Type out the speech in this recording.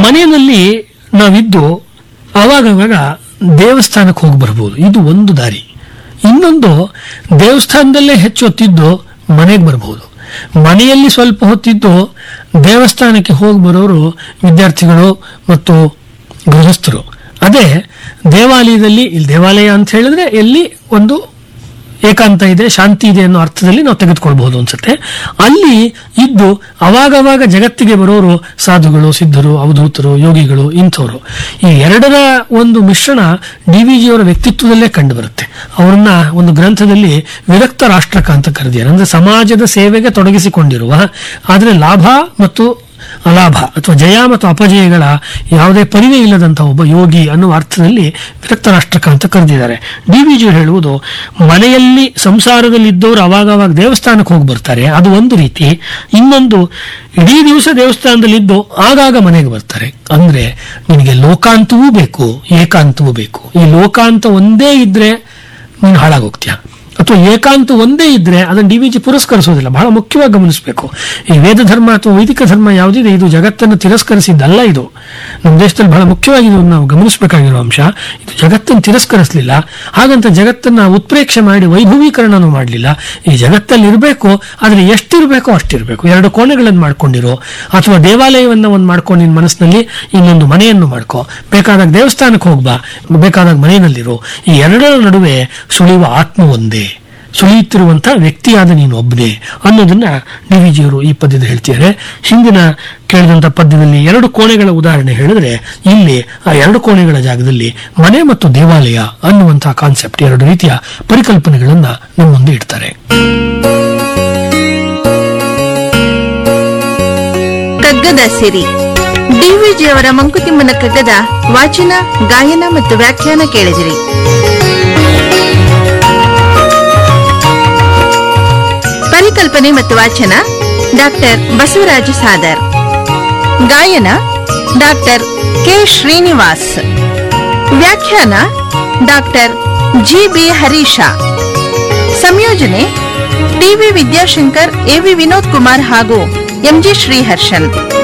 ಮನೆಯಲ್ಲಿ ನಾವಿದ್ದು ಅವಾಗವಾಗ ದೇವಸ್ಥಾನಕ್ಕೆ ಹೋಗಿ ಬರ್ಬೋದು ಇದು ಒಂದು ದಾರಿ ಇನ್ನೊಂದು ದೇವಸ್ಥಾನದಲ್ಲೇ ಹೆಚ್ಚು ಹೊತ್ತಿದ್ದು ಮನೆಗೆ ಬರ್ಬೋದು ಮನೆಯಲ್ಲಿ ಸ್ವಲ್ಪ ಹೊತ್ತಿದ್ದು ದೇವಸ್ಥಾನಕ್ಕೆ ಹೋಗಿ ಬರೋರು ವಿದ್ಯಾರ್ಥಿಗಳು ಮತ್ತು ಗೃಹಸ್ಥರು ಅದೇ ದೇವಾಲಯದಲ್ಲಿ ಇಲ್ಲಿ ದೇವಾಲಯ ಅಂತ ಹೇಳಿದ್ರೆ ಎಲ್ಲಿ ಒಂದು ಏಕಾಂತ ಇದೆ ಶಾಂತಿ ಇದೆ ಅನ್ನೋ ಅರ್ಥದಲ್ಲಿ ನಾವು ತೆಗೆದುಕೊಳ್ಬಹುದು ಅನ್ಸುತ್ತೆ ಅಲ್ಲಿ ಇದ್ದು ಅವಾಗವಾಗ ಜಗತ್ತಿಗೆ ಬರೋರು ಸಾಧುಗಳು ಸಿದ್ಧರು ಅವಧೂತರು ಯೋಗಿಗಳು ಇಂಥವ್ರು ಈ ಎರಡರ ಒಂದು ಮಿಶ್ರಣ ಡಿ ವಿ ಜಿಯವರ ವ್ಯಕ್ತಿತ್ವದಲ್ಲೇ ಕಂಡು ಬರುತ್ತೆ ಅವರನ್ನ ಒಂದು ಗ್ರಂಥದಲ್ಲಿ ವಿರಕ್ತ ರಾಷ್ಟ್ರಕ ಅಂತ ಕರೆದಿದ್ದಾರೆ ಅಂದ್ರೆ ಸಮಾಜದ ಸೇವೆಗೆ ತೊಡಗಿಸಿಕೊಂಡಿರುವ ಆದರೆ ಲಾಭ ಮತ್ತು ಅಲಾಭ ಅಥವಾ ಜಯ ಮತ್ತು ಅಪಜಯಗಳ ಯಾವುದೇ ಪರಿವೇ ಇಲ್ಲದಂತಹ ಒಬ್ಬ ಯೋಗಿ ಅನ್ನುವ ಅರ್ಥದಲ್ಲಿ ವಿರಕ್ತ ರಾಷ್ಟ್ರಕ ಅಂತ ಕರೆದಿದ್ದಾರೆ ಡಿ ವಿ ಜಿಯವರು ಹೇಳುವುದು ಮನೆಯಲ್ಲಿ ಸಂಸಾರದಲ್ಲಿ ಇದ್ದವರು ಅವಾಗವಾಗ ದೇವಸ್ಥಾನಕ್ಕೆ ಹೋಗಿ ಬರ್ತಾರೆ ಅದು ಒಂದು ರೀತಿ ಇನ್ನೊಂದು ಇಡೀ ದಿವಸ ದೇವಸ್ಥಾನದಲ್ಲಿ ಇದ್ದು ಆಗಾಗ ಮನೆಗೆ ಬರ್ತಾರೆ ಅಂದ್ರೆ ನಿನಗೆ ಲೋಕಾಂತವೂ ಬೇಕು ಏಕಾಂತವೂ ಬೇಕು ಈ ಲೋಕಾಂತ ಒಂದೇ ಇದ್ರೆ ನೀನು ಹಾಳಾಗೋಗ್ತೀಯ ಅಥವಾ ಏಕಾಂತ ಒಂದೇ ಇದ್ರೆ ಅದನ್ನು ಡಿ ವಿ ಜಿ ಪುರಸ್ಕರಿಸೋದಿಲ್ಲ ಬಹಳ ಮುಖ್ಯವಾಗಿ ಗಮನಿಸಬೇಕು ಈ ವೇದ ಧರ್ಮ ಅಥವಾ ವೈದಿಕ ಧರ್ಮ ಯಾವುದಿದೆ ಇದು ಜಗತ್ತನ್ನು ತಿರಸ್ಕರಿಸಿದ್ದಲ್ಲ ಇದು ನಮ್ಮ ದೇಶದಲ್ಲಿ ಬಹಳ ಮುಖ್ಯವಾಗಿ ಇದು ನಾವು ಗಮನಿಸಬೇಕಾಗಿರೋ ಅಂಶ ಇದು ಜಗತ್ತನ್ನು ತಿರಸ್ಕರಿಸಲಿಲ್ಲ ಹಾಗಂತ ಜಗತ್ತನ್ನ ಉತ್ಪ್ರೇಕ್ಷೆ ಮಾಡಿ ವೈಭವೀಕರಣನೂ ಮಾಡಲಿಲ್ಲ ಈ ಜಗತ್ತಲ್ಲಿ ಇರಬೇಕು ಆದರೆ ಎಷ್ಟಿರಬೇಕೋ ಅಷ್ಟಿರಬೇಕು ಎರಡು ಕೋಣೆಗಳನ್ನು ಮಾಡ್ಕೊಂಡಿರೋ ಅಥವಾ ದೇವಾಲಯವನ್ನ ಒಂದು ಮಾಡ್ಕೊಂಡು ನಿನ್ನ ಮನಸ್ಸಿನಲ್ಲಿ ಇನ್ನೊಂದು ಮನೆಯನ್ನು ಮಾಡ್ಕೋ ಬೇಕಾದಾಗ ದೇವಸ್ಥಾನಕ್ಕೆ ಹೋಗ್ಬಾ ಬೇಕಾದಾಗ ಮನೆಯಲ್ಲಿರು ಈ ಎರಡರ ನಡುವೆ ಸುಳಿಯುವ ಆತ್ಮ ಒಂದೇ ಸುಳಿಯುತ್ತಿರುವಂತಹ ವ್ಯಕ್ತಿಯಾದ ನೀನು ಒಬ್ಬನೇ ಅನ್ನೋದನ್ನ ಡಿ ವಿ ಜಿಯವರು ಈ ಪದ್ಯದಲ್ಲಿ ಹೇಳ್ತಿದ್ದಾರೆ ಹಿಂದಿನ ಕೇಳಿದಂತ ಪದ್ಯದಲ್ಲಿ ಎರಡು ಕೋಣೆಗಳ ಉದಾಹರಣೆ ಹೇಳಿದ್ರೆ ಇಲ್ಲಿ ಆ ಎರಡು ಕೋಣೆಗಳ ಜಾಗದಲ್ಲಿ ಮನೆ ಮತ್ತು ದೇವಾಲಯ ಅನ್ನುವಂತಹ ಕಾನ್ಸೆಪ್ಟ್ ಎರಡು ರೀತಿಯ ಪರಿಕಲ್ಪನೆಗಳನ್ನ ನಮ್ಮ ಮುಂದೆ ಇಡ್ತಾರೆ ಕಗ್ಗದ ಸಿರಿ ಡಿವಿಜಿಯವರ ಮಂಕುತಿಮ್ಮನ ಕಗ್ಗದ ವಾಚನ ಗಾಯನ ಮತ್ತು ವ್ಯಾಖ್ಯಾನ ಕೇಳಿದಿರಿ ಪರಿಕಲ್ಪನೆ ಮತ್ತು ವಾಚನ ಡಾಕ್ಟರ್ ಬಸವರಾಜ ಸಾದರ್ ಗಾಯನ ಡಾಕ್ಟರ್ ಕೆ ಶ್ರೀನಿವಾಸ್ ವ್ಯಾಖ್ಯಾನ ಡಾಕ್ಟರ್ ಜಿ ಬಿ ಹರೀಶ ಸಂಯೋಜನೆ ಟಿವಿ ವಿದ್ಯಾಶಂಕರ್ ಎವಿ ವಿನೋದ್ ಕುಮಾರ್ ಹಾಗೂ ಎಂಜಿ ಶ್ರೀಹರ್ಷನ್